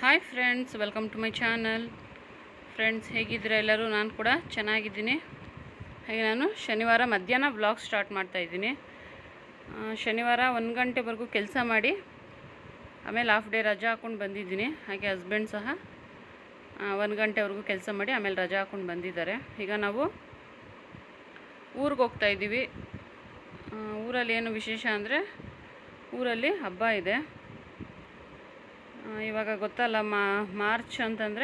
hi friends welcome to my channel friends ಹೇಗಿದ್ದೀರಾ ಎಲ್ಲರೂ ನಾನು ಕೂಡ ಚೆನ್ನಾಗಿದ್ದೀನಿ ಹಾಗೆ ನಾನು ಶನಿವಾರ ಮಧ್ಯಾಹ್ನ ವ್ಲಾಗ್ ಸ್ಟಾರ್ಟ್ ಮಾಡ್ತಾ ಇದ್ದೀನಿ ಆ, ಶನಿವಾರ ಒಂದು ಗಂಟೆವರೆಗೂ ಕೆಲಸ ಮಾಡಿ ಆಮೇಲೆ ಹಾಫ್ ಡೇ ರಜಾ ಹಾಕ್ಕೊಂಡು ಬಂದಿದ್ದೀನಿ ಹಾಗೆ ಹಸ್ಬೆಂಡ್ ಸಹ ಒಂದು ಗಂಟೆವರೆಗೂ ಕೆಲಸ ಮಾಡಿ ಆಮೇಲೆ ರಜಾ ಹಾಕ್ಕೊಂಡು ಬಂದಿದ್ದಾರೆ ಈಗ ನಾವು ಊರಿಗೆ ಹೋಗ್ತಾ ಇದ್ದೀವಿ ಆ, ಊರಲ್ಲಿ ಏನು ವಿಶೇಷ ಅಂದರೆ ಊರಲ್ಲಿ ಹಬ್ಬ ಇದೆ ಆ, ಇವಾಗ ಗೊತ್ತಲ್ಲ ಮಾ ಮಾರ್ಚ್ ಅಂತಂದರೆ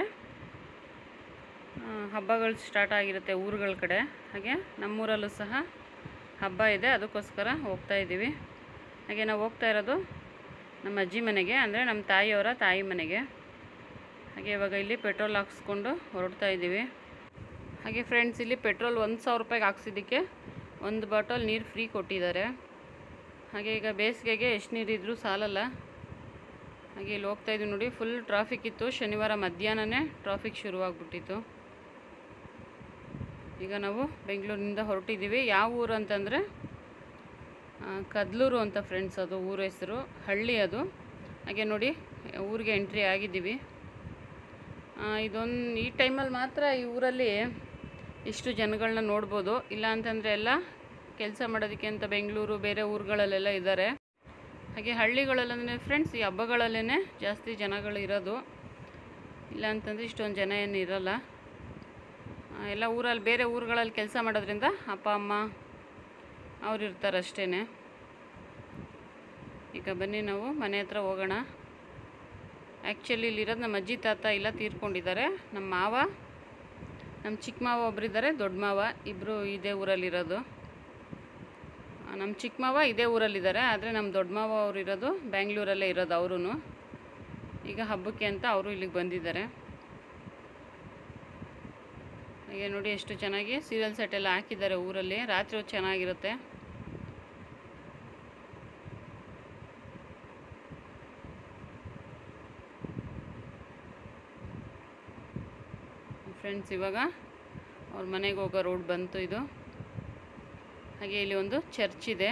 ಹಬ್ಬಗಳು ಸ್ಟಾರ್ಟ್ ಆಗಿರುತ್ತೆ ಊರುಗಳ ಕಡೆ ಹಾಗೆ ನಮ್ಮೂರಲ್ಲೂ ಸಹ ಹಬ್ಬ ಇದೆ ಅದಕ್ಕೋಸ್ಕರ ಹೋಗ್ತಾ ಇದ್ದೀವಿ ಹಾಗೆ ನಾವು ಹೋಗ್ತಾ ಇರೋದು ನಮ್ಮ ಅಜ್ಜಿ ಮನೆಗೆ ಅಂದರೆ ನಮ್ಮ ತಾಯಿಯವರ ತಾಯಿ ಮನೆಗೆ ಹಾಗೆ ಇವಾಗ ಇಲ್ಲಿ ಪೆಟ್ರೋಲ್ ಹಾಕ್ಸ್ಕೊಂಡು ಹೊರಡ್ತಾ ಇದ್ದೀವಿ ಹಾಗೆ ಫ್ರೆಂಡ್ಸ್ ಇಲ್ಲಿ ಪೆಟ್ರೋಲ್ ಒಂದು ಸಾವಿರ ರೂಪಾಯಿಗೆ ಹಾಕ್ಸಿದ್ದಕ್ಕೆ ಒಂದು ಬಾಟಲ್ ನೀರು ಫ್ರೀ ಕೊಟ್ಟಿದ್ದಾರೆ ಹಾಗೆ ಈಗ ಬೇಸಿಗೆಗೆ ಎಷ್ಟು ನೀರಿದ್ರೂ ಸಾಲಲ್ಲ ಹಾಗೆ ಇಲ್ಲಿ ಹೋಗ್ತಾ ಇದ್ದೀವಿ ನೋಡಿ ಫುಲ್ ಟ್ರಾಫಿಕ್ ಇತ್ತು ಶನಿವಾರ ಮಧ್ಯಾಹ್ನನೇ ಟ್ರಾಫಿಕ್ ಶುರುವಾಗ್ಬಿಟ್ಟಿತ್ತು ಈಗ ನಾವು ಬೆಂಗಳೂರಿನಿಂದ ಹೊರಟಿದ್ದೀವಿ ಯಾವ ಊರು ಅಂತಂದರೆ ಆ, ಕದ್ಲೂರು ಅಂತ ಫ್ರೆಂಡ್ಸ್ ಅದು ಊರ ಹೆಸರು ಹಳ್ಳಿ ಅದು ಹಾಗೆ ನೋಡಿ ಊರಿಗೆ ಎಂಟ್ರಿ ಆಗಿದ್ದೀವಿ ಆ, ಇದೊಂದು ಈ ಟೈಮಲ್ಲಿ ಮಾತ್ರ ಈ ಊರಲ್ಲಿ ಇಷ್ಟು ಜನಗಳನ್ನ ನೋಡ್ಬೋದು ಇಲ್ಲ ಅಂತಂದರೆ ಎಲ್ಲ ಕೆಲಸ ಮಾಡೋದಕ್ಕೆ ಅಂತ ಬೆಂಗಳೂರು ಬೇರೆ ಊರುಗಳಲ್ಲೆಲ್ಲ ಇದ್ದಾರೆ ಹಾಗೆ ಹಳ್ಳಿಗಳಲ್ಲಂದರೆ ಫ್ರೆಂಡ್ಸ್ ಈ ಹಬ್ಬಗಳಲ್ಲೇ ಜಾಸ್ತಿ ಜನಗಳು ಇರೋದು ಇಲ್ಲ ಅಂತಂದರೆ ಇಷ್ಟೊಂದು ಜನ ಏನು ಇರಲ್ಲ ಆ, ಎಲ್ಲ ಊರಲ್ಲಿ ಬೇರೆ ಊರುಗಳಲ್ಲಿ ಕೆಲಸ ಮಾಡೋದ್ರಿಂದ ಅಪ್ಪ ಅಮ್ಮ ಅವ್ರು ಇರ್ತಾರೆ ಅಷ್ಟೇ ಈಗ ಬನ್ನಿ ನಾವು ಮನೆ ಹತ್ರ ಹೋಗೋಣ ಆ್ಯಕ್ಚುಲಿ ಇಲ್ಲಿರೋದು ನಮ್ಮ ಅಜ್ಜಿ ತಾತ ಇಲ್ಲ ತೀರ್ಕೊಂಡಿದ್ದಾರೆ ನಮ್ಮ ಮಾವ ನಮ್ಮ ಚಿಕ್ಕ ಮಾವ ಒಬ್ಬರಿದ್ದಾರೆ ದೊಡ್ಡ ಮಾವ ಇಬ್ಬರು ಇದೇ ಊರಲ್ಲಿರೋದು ಆ, ನಮ್ಮ ಚಿಕ್ಕ ಮಾವ ಇದೇ ಊರಲ್ಲಿದ್ದಾರೆ ಆದರೆ ನಮ್ಮ ದೊಡ್ಡ ಮಾವ ಅವರು ಇರೋದು ಬ್ಯಾಂಗ್ಳೂರಲ್ಲೇ ಇರೋದು ಅವರು ಈಗ ಹಬ್ಬಕ್ಕೆ ಅಂತ ಅವರು ಇಲ್ಲಿಗೆ ಬಂದಿದ್ದಾರೆ ಹಾಗೆ ನೋಡಿ ಎಷ್ಟು ಚೆನ್ನಾಗಿ ಸೀರಿಯಲ್ ಸೆಟ್ ಎಲ್ಲ ಹಾಕಿದ್ದಾರೆ ಊರಲ್ಲಿ ರಾತ್ರಿ ಹೊತ್ತು ಚೆನ್ನಾಗಿರುತ್ತೆ ಫ್ರೆಂಡ್ಸ್ ಇವಾಗ ಅವ್ರ ಮನೆಗೆ ಹೋಗೋ ರೋಡ್ ಬಂತು ಇದು ಹಾಗೆ ಇಲ್ಲಿ ಒಂದು ಚರ್ಚ್ ಇದೆ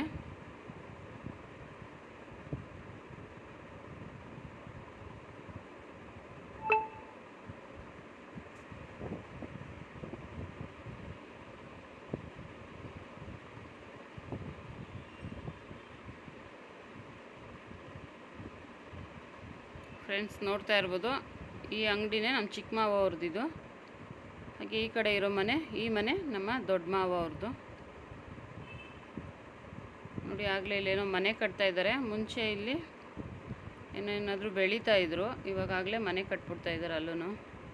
ಫ್ರೆಂಡ್ಸ್ ನೋಡ್ತಾ ಇರ್ಬೋದು ಈ ಅಂಗಡಿನೇ ನಮ್ಮ ಚಿಕ್ಕ ಮಾವ ಅವ್ರದ್ದಿದು ಹಾಗೆ ಈ ಕಡೆ ಇರೋ ಮನೆ ಈ ಮನೆ ನಮ್ಮ ದೊಡ್ಡ ಮಾವ ಅವ್ರದ್ದು ನೋಡಿ ಆಗಲೇ ಇಲ್ಲೇನೋ ಮನೆ ಕಟ್ತಾ ಇದ್ದಾರೆ ಮುಂಚೆ ಇಲ್ಲಿ ಏನೇನಾದರೂ ಬೆಳೀತಾ ಇದ್ರು ಇವಾಗಲೇ ಮನೆ ಕಟ್ಬಿಡ್ತಾ ಇದ್ದಾರೆ ಅಲ್ಲೂ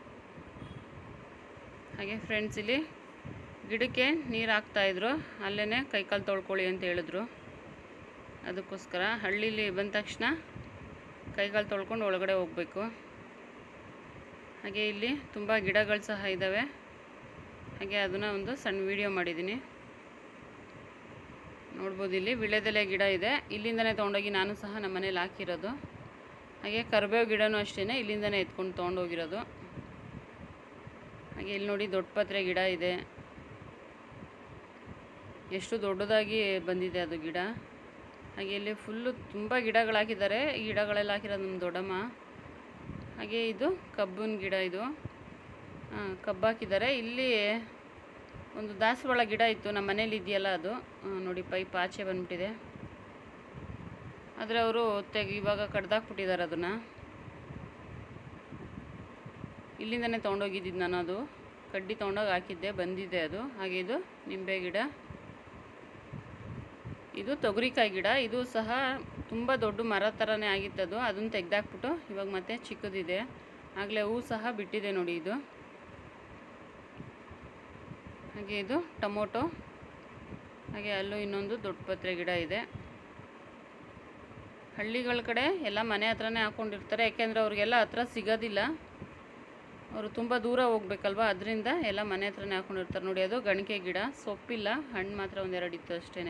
ಹಾಗೆ ಫ್ರೆಂಡ್ಸ್ ಇಲ್ಲಿ ಗಿಡಕ್ಕೆ ನೀರು ಹಾಕ್ತಾಯಿದ್ರು ಅಲ್ಲೇ ಕೈಕಾಲು ತೊಳ್ಕೊಳ್ಳಿ ಅಂತ ಹೇಳಿದ್ರು ಅದಕ್ಕೋಸ್ಕರ ಹಳ್ಳೀಲಿ ಬಂದ ತಕ್ಷಣ ಕೈಕಾಲು ತೊಳ್ಕೊಂಡು ಒಳಗಡೆ ಹೋಗಬೇಕು ಹಾಗೆ ಇಲ್ಲಿ ತುಂಬ ಗಿಡಗಳು ಸಹ ಇದ್ದಾವೆ ಹಾಗೆ ಅದನ್ನು ಒಂದು ಸಣ್ಣ ವಿಡಿಯೋ ಮಾಡಿದ್ದೀನಿ ನೋಡ್ಬೋದು ಇಲ್ಲಿ ವಿಳೆದೆಲೆ ಗಿಡ ಇದೆ ಇಲ್ಲಿಂದನೇ ತೊಗೊಂಡೋಗಿ ನಾನು ಸಹ ನಮ್ಮ ಮನೇಲಿ ಹಾಕಿರೋದು ಹಾಗೆ ಕರಿಬೇವು ಗಿಡನೂ ಅಷ್ಟೇ ಇಲ್ಲಿಂದನೇ ಎತ್ಕೊಂಡು ತೊಗೊಂಡೋಗಿರೋದು ಹಾಗೆ ಇಲ್ಲಿ ನೋಡಿ ದೊಡ್ಡ ಪತ್ರೆ ಗಿಡ ಇದೆ ಎಷ್ಟು ದೊಡ್ಡದಾಗಿ ಬಂದಿದೆ ಅದು ಗಿಡ ಹಾಗೆ ಇಲ್ಲಿ ಫುಲ್ಲು ತುಂಬ ಗಿಡಗಳು ಹಾಕಿದ್ದಾರೆ ಈ ಗಿಡಗಳೆಲ್ಲ ಹಾಕಿರೋದು ನಮ್ಮ ದೊಡ್ಡಮ್ಮ ಹಾಗೆ ಇದು ಕಬ್ಬಿನ ಗಿಡ ಇದು ಆ, ಕಬ್ಬು ಹಾಕಿದ್ದಾರೆ ಇಲ್ಲಿ ಒಂದು ದಾಸವಾಳ ಗಿಡ ಇತ್ತು ನಮ್ಮ ಮನೇಲಿ ಇದೆಯಲ್ಲ ಅದು ಆ, ನೋಡಿ ಪೈಪ್ ಆಚೆ ಬಂದ್ಬಿಟ್ಟಿದೆ ಆದರೆ ಅವರು ತೆಗಿ ಇವಾಗ ಕಡ್ದಾಕ್ಬಿಟ್ಟಿದ್ದಾರೆ ಅದನ್ನು ಇಲ್ಲಿಂದನೇ ತೊಗೊಂಡೋಗಿದ್ದಿದ್ದು ನಾನು ಅದು ಕಡ್ಡಿ ತೊಗೊಂಡೋಗಿ ಹಾಕಿದ್ದೆ ಬಂದಿದೆ ಅದು ಹಾಗೆ ಇದು ನಿಂಬೆ ಗಿಡ ಇದು ತೊಗರಿಕಾಯಿ ಗಿಡ ಇದು ಸಹ ತುಂಬ ದೊಡ್ಡ ಮರ ಥರನೇ ಆಗಿತ್ತದು ಅದನ್ನು ತೆಗ್ದಾಕ್ಬಿಟ್ಟು ಇವಾಗ ಮತ್ತೆ ಚಿಕ್ಕದಿದೆ ಆಗಲೇ ಹೂ ಸಹ ಬಿಟ್ಟಿದೆ ನೋಡಿ ಇದು ಹಾಗೆ ಇದು ಟೊಮೊಟೊ ಹಾಗೆ ಅಲ್ಲೂ ಇನ್ನೊಂದು ದೊಡ್ಡ ಪತ್ರೆ ಗಿಡ ಇದೆ ಹಳ್ಳಿಗಳ ಕಡೆ ಎಲ್ಲ ಮನೆ ಹತ್ರನೇ ಹಾಕ್ಕೊಂಡಿರ್ತಾರೆ ಯಾಕೆಂದರೆ ಅವ್ರಿಗೆಲ್ಲ ಹತ್ರ ಸಿಗೋದಿಲ್ಲ ಅವರು ತುಂಬ ದೂರ ಹೋಗ್ಬೇಕಲ್ವ ಅದರಿಂದ ಎಲ್ಲ ಮನೆ ಹತ್ರನೇ ಹಾಕ್ಕೊಂಡಿರ್ತಾರೆ ನೋಡಿ ಅದು ಗಣಿಕೆ ಗಿಡ ಸೊಪ್ಪಿಲ್ಲ ಹಣ್ಣು ಮಾತ್ರ ಒಂದೆರಡು ಇತ್ತು ಅಷ್ಟೇ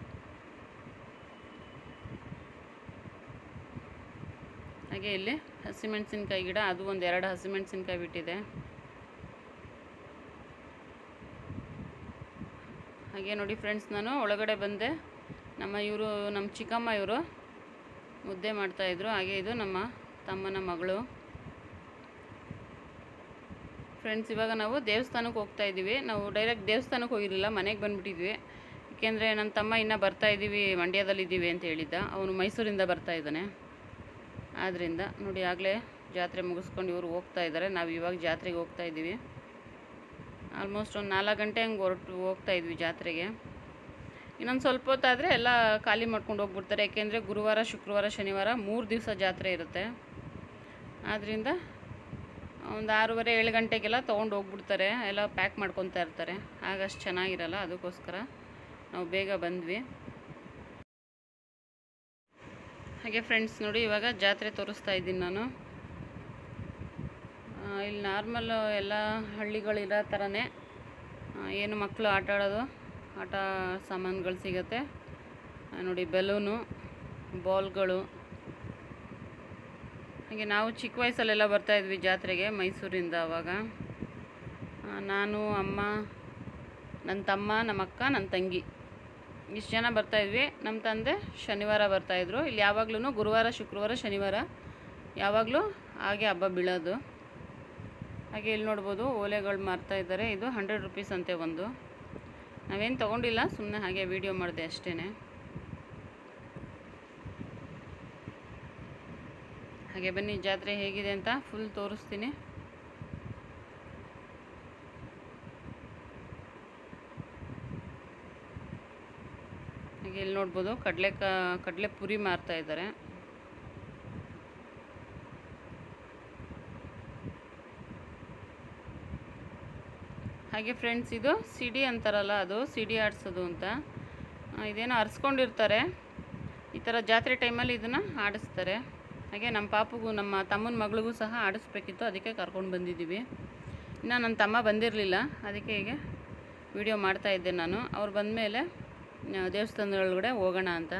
ಹಾಗೆ ಇಲ್ಲಿ ಹಸಿಮೆಣಸಿನ್ಕಾಯಿ ಗಿಡ ಅದು ಒಂದು ಎರಡು ಹಸಿಮೆಣಸಿನ್ಕಾಯಿ ಬಿಟ್ಟಿದೆ ಹಾಗೆ ನೋಡಿ ಫ್ರೆಂಡ್ಸ್ ನಾನು ಒಳಗಡೆ ಬಂದೆ ನಮ್ಮ ಇವರು ನಮ್ಮ ಚಿಕ್ಕಮ್ಮ ಇವರು ಮುದ್ದೆ ಮಾಡ್ತಾಯಿದ್ರು ಹಾಗೆ ಇದು ನಮ್ಮ ತಮ್ಮನ ಮಗಳು ಫ್ರೆಂಡ್ಸ್ ಇವಾಗ ನಾವು ದೇವಸ್ಥಾನಕ್ಕೆ ಹೋಗ್ತಾ ಇದ್ದೀವಿ ನಾವು ಡೈರೆಕ್ಟ್ ದೇವಸ್ಥಾನಕ್ಕೆ ಹೋಗಿರಲಿಲ್ಲ ಮನೆಗೆ ಬಂದುಬಿಟ್ಟಿದ್ವಿ ಏಕೆಂದರೆ ನನ್ನ ತಮ್ಮ ಇನ್ನೂ ಬರ್ತಾ ಇದ್ದೀವಿ ಮಂಡ್ಯದಲ್ಲಿದ್ದೀವಿ ಅಂತ ಹೇಳಿದ್ದ ಅವನು ಮೈಸೂರಿಂದ ಬರ್ತಾ ಇದ್ದಾನೆ ಆದ್ದರಿಂದ ನೋಡಿ ಆಗಲೇ ಜಾತ್ರೆ ಮುಗಿಸ್ಕೊಂಡು ಇವರು ಹೋಗ್ತಾ ಇದ್ದಾರೆ ನಾವು ಇವಾಗ ಜಾತ್ರೆಗೆ ಹೋಗ್ತಾ ಇದ್ದೀವಿ ಆಲ್ಮೋಸ್ಟ್ ಒಂದು ನಾಲ್ಕು ಗಂಟೆ ಹಂಗೆ ಹೊರಟು ಹೋಗ್ತಾ ಇದ್ವಿ ಜಾತ್ರೆಗೆ ಇನ್ನೊಂದು ಸ್ವಲ್ಪ ಹೊತ್ತಾದರೆ ಎಲ್ಲ ಖಾಲಿ ಮಾಡ್ಕೊಂಡು ಹೋಗ್ಬಿಡ್ತಾರೆ ಯಾಕೆಂದರೆ ಗುರುವಾರ ಶುಕ್ರವಾರ ಶನಿವಾರ ಮೂರು ದಿವಸ ಜಾತ್ರೆ ಇರುತ್ತೆ ಆದ್ದರಿಂದ ಒಂದು ಆರೂವರೆ ಏಳು ಗಂಟೆಗೆಲ್ಲ ತೊಗೊಂಡು ಹೋಗ್ಬಿಡ್ತಾರೆ ಎಲ್ಲ ಪ್ಯಾಕ್ ಮಾಡ್ಕೊತಾ ಇರ್ತಾರೆ ಆಗ ಅಷ್ಟು ಚೆನ್ನಾಗಿರಲ್ಲ ಅದಕ್ಕೋಸ್ಕರ ನಾವು ಬೇಗ ಬಂದ್ವಿ ಹಾಗೆ ಫ್ರೆಂಡ್ಸ್ ನೋಡಿ ಇವಾಗ ಜಾತ್ರೆ ತೋರಿಸ್ತಾ ಇದ್ದೀನಿ ನಾನು ಆ, ಇಲ್ಲಿ ನಾರ್ಮಲ್ ಎಲ್ಲ ಹಳ್ಳಿಗಳಿರೋ ಥರನೇ ಆ, ಏನು ಮಕ್ಕಳು ಆಟ ಆಡೋದು ಆಟ ಸಾಮಾನುಗಳು ಸಿಗುತ್ತೆ ಆ, ನೋಡಿ ಬೆಲೂನು ಬಾಲ್ಗಳು ಹಾಗೆ ನಾವು ಚಿಕ್ಕ ವಯಸ್ಸಲ್ಲೆಲ್ಲ ಬರ್ತಾಯಿದ್ವಿ ಜಾತ್ರೆಗೆ ಮೈಸೂರಿಂದ ಅವಾಗ ಆ, ನಾನು ಅಮ್ಮ ನನ್ನ ತಮ್ಮ ನಮ್ಮ ಅಕ್ಕ ನನ್ನ ತಂಗಿ ಇಷ್ಟು ಜನ ಬರ್ತಾಯಿದ್ವಿ ನಮ್ಮ ತಂದೆ ಶನಿವಾರ ಬರ್ತಾಯಿದ್ರು ಇಲ್ಲಿ ಯಾವಾಗ್ಲೂ ಗುರುವಾರ ಶುಕ್ರವಾರ ಶನಿವಾರ ಯಾವಾಗಲೂ ಹಾಗೆ ಹಬ್ಬ ಬೀಳೋದು ಹಾಗೆ ಇಲ್ಲಿ ನೋಡ್ಬೋದು ಓಲೆಗಳು ಮಾರ್ತಾ ಇದ್ದಾರೆ ಇದು ಹಂಡ್ರೆಡ್ ರುಪೀಸ್ ಅಂತೆ ಒಂದು ನಾವೇನು ತೊಗೊಂಡಿಲ್ಲ ಸುಮ್ಮನೆ ಹಾಗೆ ವಿಡಿಯೋ ಮಾಡಿದೆ ಅಷ್ಟೇ ಹಾಗೆ ಬನ್ನಿ ಜಾತ್ರೆ ಹೇಗಿದೆ ಅಂತ ಫುಲ್ ತೋರಿಸ್ತೀನಿ ಹಾಗೆ ಇಲ್ಲಿ ನೋಡ್ಬೋದು ಕಡಲೆ ಕ ಕಡಲೆ ಪುರಿ ಮಾರ್ತಾ ಇದ್ದಾರೆ ಹಾಗೆ ಫ್ರೆಂಡ್ಸ್ ಇದು ಸಿಡಿ ಅಂತಾರಲ್ಲ ಅದು ಸಿಡಿ ಆಡಿಸೋದು ಅಂತ ಆ, ಇದೇನೋ ಅರ್ಸ್ಕೊಂಡಿರ್ತಾರೆ ಈ ಥರ ಜಾತ್ರೆ ಟೈಮಲ್ಲಿ ಇದನ್ನು ಆಡಿಸ್ತಾರೆ ಹಾಗೆ ನಮ್ಮ ಪಾಪುಗೂ ನಮ್ಮ ತಮ್ಮನ ಮಗಳಿಗೂ ಸಹ ಆಡಿಸ್ಬೇಕಿತ್ತು ಅದಕ್ಕೆ ಕರ್ಕೊಂಡು ಬಂದಿದ್ದೀವಿ ಇನ್ನು ನನ್ನ ತಮ್ಮ ಬಂದಿರಲಿಲ್ಲ ಅದಕ್ಕೆ ಹೀಗೆ ವಿಡಿಯೋ ಮಾಡ್ತಾ ಇದ್ದೆ ನಾನು ಅವ್ರು ಬಂದಮೇಲೆ ದೇವಸ್ಥಾನದ ಒಳಗಡೆ ಹೋಗೋಣ ಅಂತ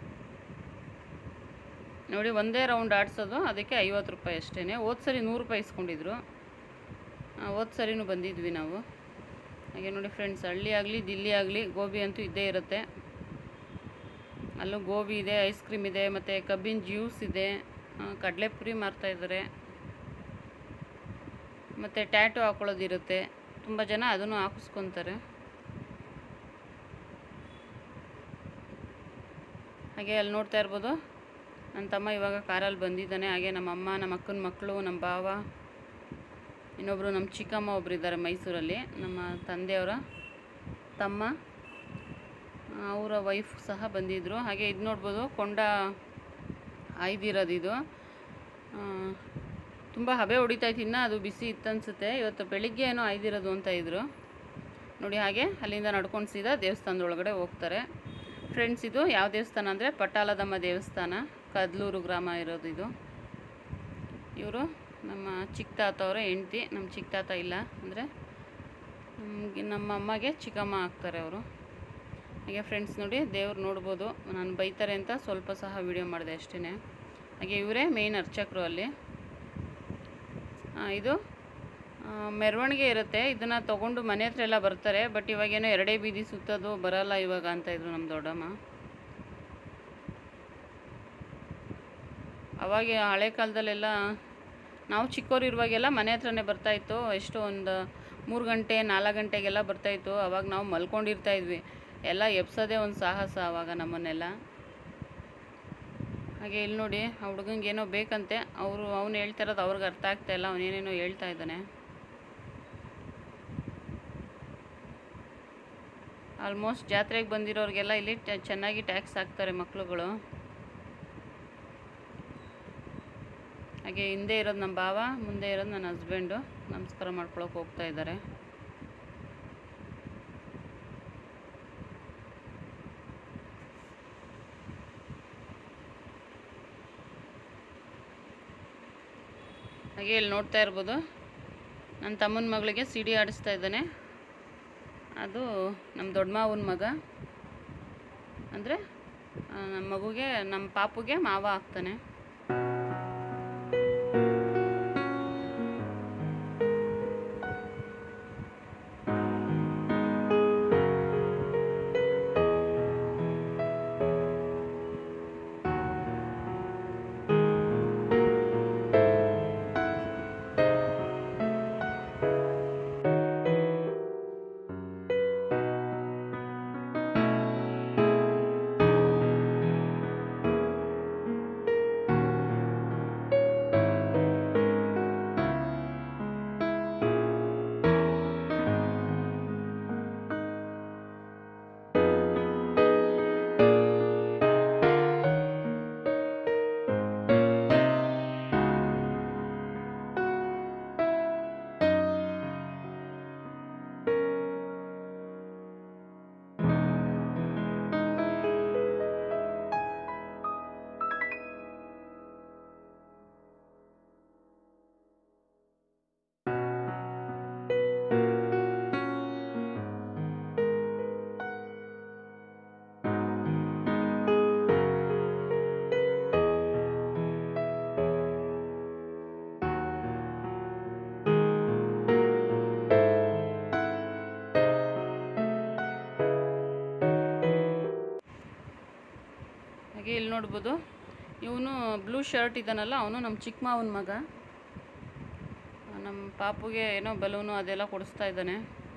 ನೋಡಿ ಒಂದೇ ರೌಂಡ್ ಆಡಿಸೋದು ಅದಕ್ಕೆ ಐವತ್ತು ರೂಪಾಯಿ ಅಷ್ಟೇ ಹೋದ ಸರಿ ನೂರು ರೂಪಾಯಿ ಇಸ್ಕೊಂಡಿದ್ರು ಹೋದ ಸರಿನೂ ಬಂದಿದ್ವಿ ನಾವು ಹಾಗೆ ನೋಡಿ ಫ್ರೆಂಡ್ಸ್ ಹಳ್ಳಿ ಆಗಲಿ ದಿಲ್ಲಿ ಆಗಲಿ ಗೋಬಿ ಅಂತೂ ಇದ್ದೇ ಇರುತ್ತೆ ಅಲ್ಲೂ ಗೋಬಿ ಇದೆ ಐಸ್ ಕ್ರೀಮ್ ಇದೆ ಮತ್ತು ಕಬ್ಬಿನ ಜ್ಯೂಸ್ ಇದೆ ಆ, ಕಡಲೆಪುರಿ ಮಾರ್ತಾ ಇದ್ದಾರೆ ಮತ್ತು ಟ್ಯಾಟು ಹಾಕೊಳ್ಳೋದಿರುತ್ತೆ ತುಂಬ ಜನ ಅದನ್ನು ಹಾಕಿಸ್ಕೊತಾರೆ ಹಾಗೆ ಅಲ್ಲಿ ನೋಡ್ತಾ ಇರ್ಬೋದು ನನ್ನ ತಮ್ಮ ಇವಾಗ ಕಾರಲ್ಲಿ ಬಂದಿದ್ದಾನೆ ಹಾಗೆ ನಮ್ಮ ಅಮ್ಮ ನಮ್ಮ ಅಕ್ಕನ ಮಕ್ಕಳು ನಮ್ಮ ಭಾವ ಇನ್ನೊಬ್ಬರು ನಮ್ಮ ಚಿಕ್ಕಮ್ಮ ಒಬ್ರು ಇದ್ದಾರೆ ಮೈಸೂರಲ್ಲಿ ನಮ್ಮ ತಂದೆಯವರ ತಮ್ಮ ಅವರ ವೈಫ್ ಸಹ ಬಂದಿದ್ದರು ಹಾಗೆ ಇದು ನೋಡ್ಬೋದು ಕೊಂಡ ಆಯ್ದಿರೋದು ಇದು ತುಂಬ ಹಬೆ ಹೊಡಿತಾಯ್ತು ಇನ್ನು ಅದು ಬಿಸಿ ಇತ್ತನ್ಸುತ್ತೆ ಇವತ್ತು ಬೆಳಿಗ್ಗೆ ಏನೋ ಆಯ್ದಿರೋದು ಅಂತ ಇದ್ರು ನೋಡಿ ಹಾಗೆ ಅಲ್ಲಿಂದ ನಡ್ಕೊಂಡು ಸೀದಾ ದೇವಸ್ಥಾನದ ಒಳಗಡೆ ಹೋಗ್ತಾರೆ ಫ್ರೆಂಡ್ಸ್ ಇದು ಯಾವ ದೇವಸ್ಥಾನ ಅಂದರೆ ಪಟ್ಟಾಲದಮ್ಮ ದೇವಸ್ಥಾನ ಕದ್ಲೂರು ಗ್ರಾಮ ಇರೋದು ಇದು ಇವರು ನಮ್ಮ ಚಿಕ್ಕ ತಾತ ಅವರ ಹೆಂಡ್ತಿ ನಮ್ಮ ಚಿಕ್ಕ ತಾತ ಇಲ್ಲ ಅಂದರೆ ನಮಗೆ ನಮ್ಮ ಅಮ್ಮಗೆ ಚಿಕ್ಕಮ್ಮ ಆಗ್ತಾರೆ ಅವರು ಹಾಗೆ ಫ್ರೆಂಡ್ಸ್ ನೋಡಿ ದೇವ್ರು ನೋಡ್ಬೋದು ನಾನು ಬೈತಾರೆ ಅಂತ ಸ್ವಲ್ಪ ಸಹ ವಿಡಿಯೋ ಮಾಡಿದೆ ಅಷ್ಟೇ ಹಾಗೆ ಇವರೇ ಮೇಯ್ನ್ ಅರ್ಚಕರು ಅಲ್ಲಿ ಆ, ಇದು ಆ, ಮೆರವಣಿಗೆ ಇರುತ್ತೆ ಇದನ್ನು ತೊಗೊಂಡು ಮನೆ ಹತ್ರ ಎಲ್ಲ ಬರ್ತಾರೆ ಬಟ್ ಇವಾಗೇನೋ ಎರಡೇ ಬೀದಿ ಸುತ್ತೋದು ಬರಲ್ಲ ಇವಾಗ ಅಂತ ಇದ್ರು ನಮ್ಮ ದೊಡ್ಡಮ್ಮ ಅವಾಗ ಹಳೆ ಕಾಲದಲ್ಲೆಲ್ಲ ನಾವು ಚಿಕ್ಕವ್ರು ಇರುವಾಗೆಲ್ಲ ಮನೆ ಹತ್ರನೇ ಬರ್ತಾಯಿತ್ತು ಎಷ್ಟು ಒಂದು ಮೂರು ಗಂಟೆ ನಾಲ್ಕು ಗಂಟೆಗೆಲ್ಲ ಬರ್ತಾಯಿತ್ತು ಅವಾಗ ನಾವು ಮಲ್ಕೊಂಡಿರ್ತಾ ಇದ್ವಿ ಎಲ್ಲ ಎಬ್ಸೋದೇ ಒಂದು ಸಾಹಸ ಅವಾಗ ನಮ್ಮನ್ನೆಲ್ಲ ಹಾಗೆ ಇಲ್ಲಿ ನೋಡಿ ಆ ಹುಡುಗಂಗೆ ಏನೋ ಬೇಕಂತೆ ಅವರು ಅವ್ನು ಹೇಳ್ತಾ ಇರೋದು ಅವ್ರಿಗೆ ಅರ್ಥ ಆಗ್ತಾ ಇಲ್ಲ ಅವನೇನೇನೋ ಹೇಳ್ತಾ ಇದ್ದಾನೆ ಆಲ್ಮೋಸ್ಟ್ ಜಾತ್ರೆಗೆ ಬಂದಿರೋರಿಗೆಲ್ಲ ಇಲ್ಲಿ ಟ- ಚೆನ್ನಾಗಿ ಟ್ಯಾಕ್ಸ್ ಹಾಕ್ತಾರೆ ಮಕ್ಳುಗಳು ಹಾಗೆ ಹಿಂದೆ ಇರೋದು ನಮ್ಮ ಭಾವ ಮುಂದೆ ಇರೋದು ನನ್ನ ಹಸ್ಬೆಂಡು ನಮಸ್ಕಾರ ಮಾಡ್ಕೊಳಕ್ಕೆ ಹೋಗ್ತಾ ಇದ್ದಾರೆ ಹಾಗೆ ಇಲ್ಲಿ ನೋಡ್ತಾ ಇರ್ಬೋದು ನನ್ನ ತಮ್ಮನ ಮಗಳಿಗೆ ಸಿಡಿ ಆಡಿಸ್ತಾ ಇದ್ದಾನೆ ಅದು ನಮ್ಮ ದೊಡ್ಡ ಮಾವನ ಮಗ ಅಂದರೆ ನಮ್ಮ ಮಗುಗೆ ನಮ್ಮ ಪಾಪುಗೆ ಮಾವ ಆಗ್ತಾನೆ ನೋಡ್ಬೋದು ಇವನು ಬ್ಲೂ ಶರ್ಟ್ ಇದ್ದಾನಲ್ಲ ಅವನು ನಮ್ಮ ಚಿಕ್ಕ ಮಾವನ ಮಗ ನಮ್ಮ ಪಾಪುಗೆ ಏನೋ ಬಲೂನು ಅದೆಲ್ಲ ಕೊಡಿಸ್ತಾ ಇದ್ದಾನೆ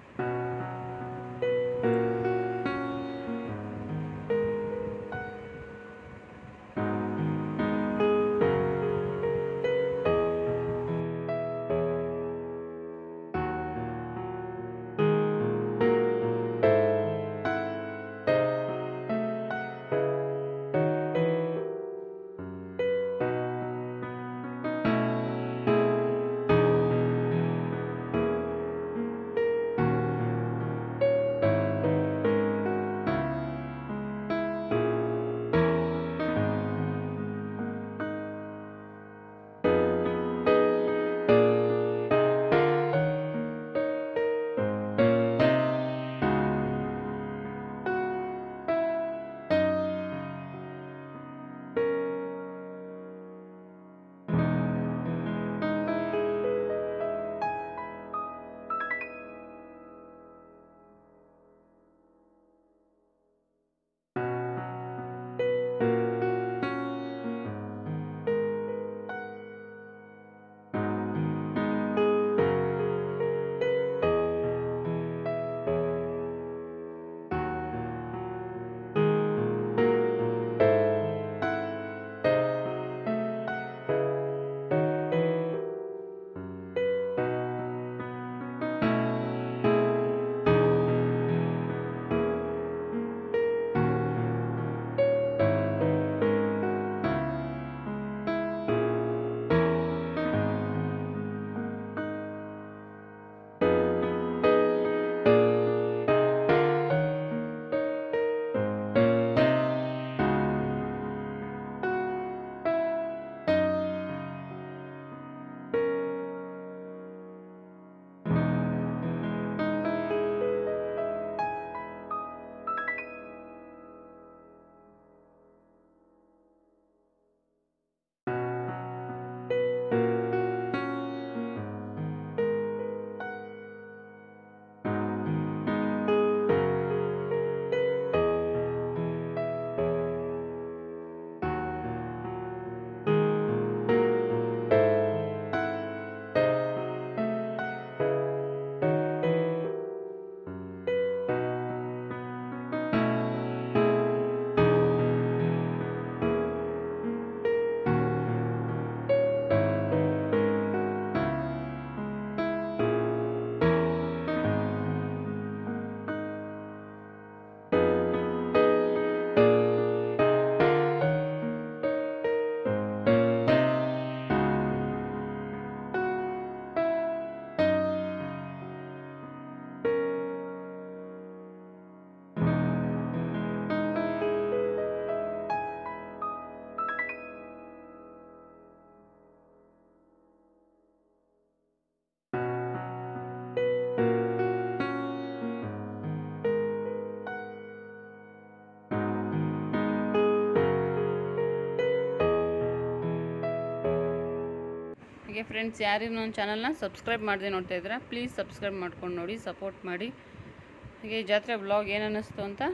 ಹಾಗೆ ಫ್ರೆಂಡ್ಸ್ ಯಾರು ನನ್ನ ಚಾನಲ್ನ ಸಬ್ಸ್ಕ್ರೈಬ್ ಮಾಡದೆ ನೋಡ್ತಾ ಇದ್ದೀರಾ ಪ್ಲೀಸ್ ಸಬ್ಸ್ಕ್ರೈಬ್ ಮಾಡ್ಕೊಂಡು ನೋಡಿ ಸಪೋರ್ಟ್ ಮಾಡಿ ಹಾಗೆ ಈ ಜಾತ್ರೆ ಬ್ಲಾಗ್ ಏನು ಅನ್ನಿಸ್ತು ಅಂತ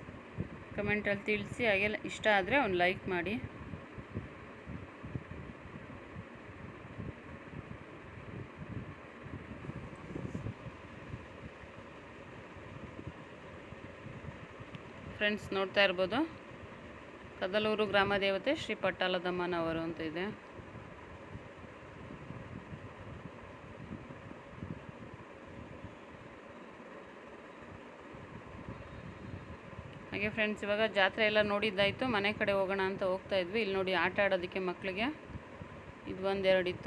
ಕಮೆಂಟಲ್ಲಿ ತಿಳಿಸಿ ಹಾಗೆ ಇಷ್ಟ ಆದರೆ ಒಂದು ಲೈಕ್ ಮಾಡಿ ಫ್ರೆಂಡ್ಸ್ ನೋಡ್ತಾ ಇರ್ಬೋದು ಕದಲೂರು ಗ್ರಾಮ ದೇವತೆ ಶ್ರೀ ಪಟ್ಟಾಲದಮ್ಮನವರು ಅಂತ ಇದೆ ಹಾಗೆ ಫ್ರೆಂಡ್ಸ್ ಇವಾಗ ಜಾತ್ರೆ ಎಲ್ಲ ನೋಡಿದ್ದಾಯಿತು ಮನೆ ಕಡೆ ಹೋಗೋಣ ಅಂತ ಹೋಗ್ತಾ ಇದ್ವಿ ಇಲ್ಲಿ ನೋಡಿ ಆಟ ಆಡೋದಕ್ಕೆ ಮಕ್ಕಳಿಗೆ ಇದು ಒಂದೆರಡಿತ್ತು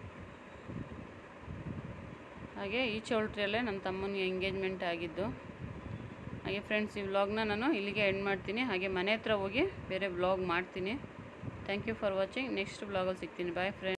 ಹಾಗೆ ಈ ಚೌಲ್ಟ್ರಿಯಲ್ಲೇ ನನ್ನ ತಮ್ಮನಿಗೆ ಎಂಗೇಜ್ಮೆಂಟ್ ಆಗಿದ್ದು ಹಾಗೆ ಫ್ರೆಂಡ್ಸ್ ಈ ವ್ಲಾಗ್ನ ನಾನು ಇಲ್ಲಿಗೆ ಎಂಡ್ ಮಾಡ್ತೀನಿ ಹಾಗೆ ಮನೆ ಹತ್ರ ಹೋಗಿ ಬೇರೆ ವ್ಲಾಗ್ ಮಾಡ್ತೀನಿ thank you for watching next ವ್ಲಾಗಲ್ಲಿ ಸಿಗ್ತೀನಿ ಬಾಯ್ ಫ್ರೆಂಡ್ಸ್